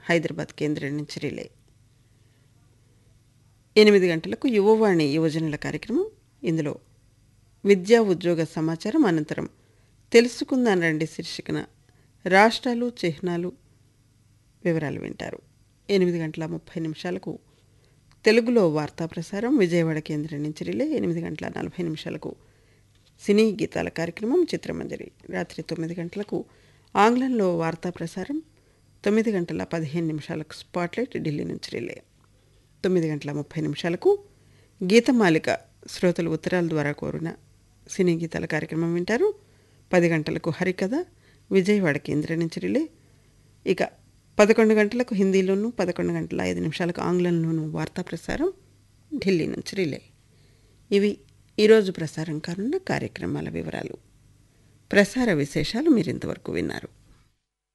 హైదరాబాద్ కేంద్రం నుంచి రిలే ఎనిమిది గంటలకు యువవాణి యువజనుల కార్యక్రమం ఇందులో విద్యా ఉద్యోగ సమాచారం అనంతరం తెలుసుకుందాం రండి శీర్షికన రాష్ట్రాలు చిహ్నాలు వివరాలు వింటారు ఎనిమిది గంటల ముప్పై నిమిషాలకు తెలుగులో వార్తా ప్రసారం విజయవాడ కేంద్రం నుంచి రిలే ఎనిమిది గంటల నలభై నిమిషాలకు సినీ గీతాల కార్యక్రమం చిత్రమంజరి రాత్రి తొమ్మిది గంటలకు ఆంగ్లంలో వార్తా ప్రసారం తొమ్మిది గంటల పదిహేను నిమిషాలకు స్పాట్లైట్ ఢిల్లీ నుంచి రిలే తొమ్మిది గంటల ముప్పై నిమిషాలకు గీతమాలిక శ్రోతలు ఉత్తరాల ద్వారా కోరిన సినీ గీతాల కార్యక్రమం వింటారు పది గంటలకు హరికథ విజయవాడ కేంద్రం నుంచి రిలే ఇక పదకొండు గంటలకు హిందీలోను పదకొండు గంటల ఐదు నిమిషాలకు ఆంగ్లంలోను వార్తా ప్రసారం ఢిల్లీ నుంచి రిలే ఇవి ఈరోజు ప్రసారం కానున్న కార్యక్రమాల వివరాలు ప్రసార విశేషాలు మీరు ఇంతవరకు విన్నారు